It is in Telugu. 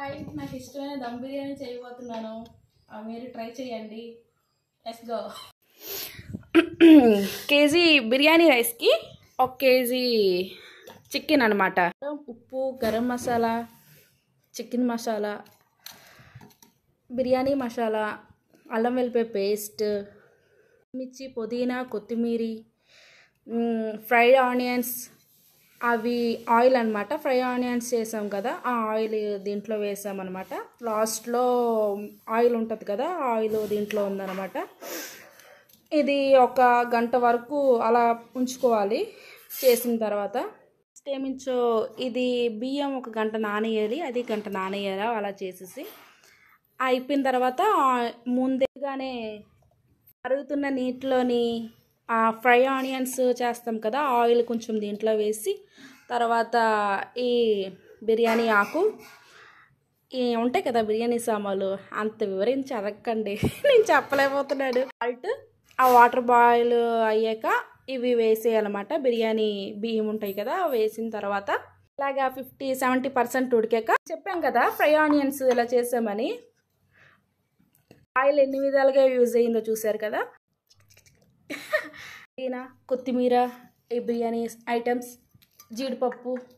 హాయ్ నాకు ఇష్టమైన దమ్ బిర్యానీ చేయబోతున్నాను ఆ, మీరు ట్రై చేయండి లెట్స్ గో కేజీ బిర్యానీ రైస్కి ఒక కేజీ చికెన్ అనమాట ఉప్పు గరం మసాలా చికెన్ మసాలా బిర్యానీ మసాలా అల్లం వెల్లిపాయ పేస్ట్ మిర్చి పుదీనా కొత్తిమీర ఫ్రైడ్ ఆనియన్స్ అవి ఆయిల్ అనమాట ఫ్రై ఆనియన్స్ చేసాం కదా ఆ ఆయిల్ దీంట్లో వేసామన్నమాట లాస్ట్లో ఆయిల్ ఉంటుంది కదా ఆ ఆయిల్ దీంట్లో ఉందన్నమాట ఇది ఒక గంట వరకు అలా ఉంచుకోవాలి చేసిన తర్వాత ఏమించో ఇది బియ్యం ఒక గంట నానేయాలి అది గంట నానేయాలి అలా చేసేసి అయిపోయిన తర్వాత ముందేగానే మరుగుతున్న నీటిలోని ఆ ఫ్రై ఆనియన్స్ చేస్తాం కదా ఆయిల్ కొంచెం దీంట్లో వేసి తర్వాత ఈ బిర్యానీ ఆకు ఈ ఉంటాయి కదా బిర్యానీ సామాన్లు అంత వివరించి అడగండి నేను చెప్పలేకపోతున్నాను సాల్ట్ ఆ వాటర్ బాయిల్ అయ్యాక ఇవి వేసేయాలన్నమాట బిర్యానీ బియ్యం ఉంటాయి కదా వేసిన తర్వాత ఇలాగా ఫిఫ్టీ సెవెంటీ పర్సెంట్ ఉడికాక చెప్పాం కదా ఫ్రై ఆనియన్స్ ఇలా చేసామని ఆయిల్ ఎన్ని విధాలుగా యూజ్ అయ్యిందో చూసారు కదా పుదీనా కొత్తిమీర ఈ బిర్యానీ ఐటమ్స్ జీడిపప్పు